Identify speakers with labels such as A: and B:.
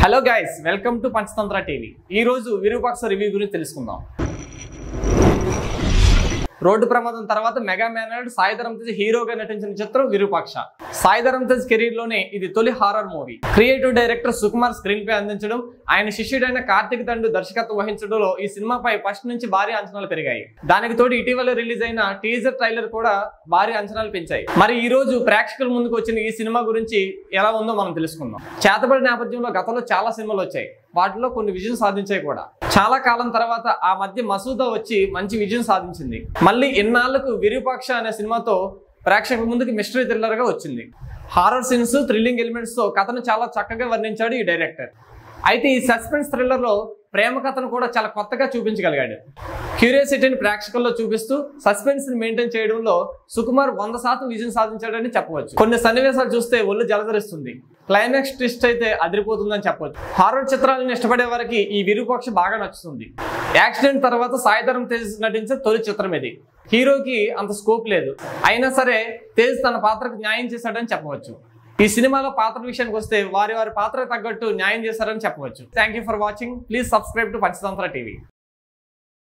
A: hello guys welcome to Panchatantra TV ఈ రోజు Virupaksha review గురించి తెలుసుకుందాం రోడ్డు ప్రమాదం తర్వాత మెగా మేనర్డ్ సాయిధరం తేజ్ హీరోగా నటించిన చిత్రం విరూపాక్ష సాయిధరం తేజ్ కెరీర్ లోనే ఇది తొలి horror movie creative director Sukumar screenplay అందించడం ఆయన శిష్యుడైన కార్తిక్ తండ్రి దర్శకత్వం వహించడంలో ఈ సినిమాపై ఫస్ట్ నుంచి భారీ అంచనాలు పెరిగాయి దానికి తోడు ఇటీవల రిలీజ్ అయిన టీజర్ ట్రైలర్ కూడా భారీ అంచనాలు పెంచాయి మరి ఈ రోజు ప్రేక్షకుల ముందుకు వచ్చిన ఈ సినిమా గురించి ఎలా ఉందో మనం తెలుసుకుందాం చేతబడి నేపథ్యంలో గతంలో చాలా సినిమాలు వచ్చాయి వాటిలో కొన్ని విజయం సాధించాయి కూడా చాలా కాలం తర్వాత ఆ మధ్య మసూదా వచ్చి మంచి విజయం సాధించింది మళ్ళీ ఇన్నాళ్లకు విరూపాక్ష అనే సినిమాతో ప్రేక్షకుల ముందుకు మిస్టరీ థ్రిల్లర్ గా వచ్చింది హారర్ సీన్స్ థ్రిల్లింగ్ ఎలిమెంట్స్ తో కథను చాలా చక్కగా వర్ణించాడు ఈ డైరెక్టర్ అయితే ఈ సస్పెన్స్ థ్రిల్లర్ లో ప్రేమ కథను కూడా చాలా కొత్తగా చూపించగలిగాడు క్యూరియాసిటీని ప్రేక్షకుల్లో చూపిస్తూ సస్పెన్స్ ని మెయింటైన్ చేయడంలో సుకుమార్ వంద శాతం విజయం సాధించాడని చెప్పవచ్చు కొన్ని సన్నివేశాలు చూస్తే ఒళ్ళు జలధరిస్తుంది క్లైమాక్స్ ట్విస్ట్ అయితే అదిరిపోతుందని చెప్పవచ్చు హారర్ చిత్రాలను ఇష్టపడే వారికి ఈ విరూపాక్ష బాగా నచ్చుతుంది యాక్సిడెంట్ తర్వాత సాయిధరం తేజ్ నటించే తొలి చిత్రం ఇది హీరోకి అంత స్కోప్ లేదు అయినా సరే తేజ్ తన పాత్రకు న్యాయం చేశాడని చెప్పవచ్చు ఈ సినిమాలో పాత్ర విషయానికి వస్తే వారి వారి పాత్రకు తగ్గట్టు న్యాయం చేశారని చెప్పవచ్చు thank you for watching please subscribe to Panchatantra TV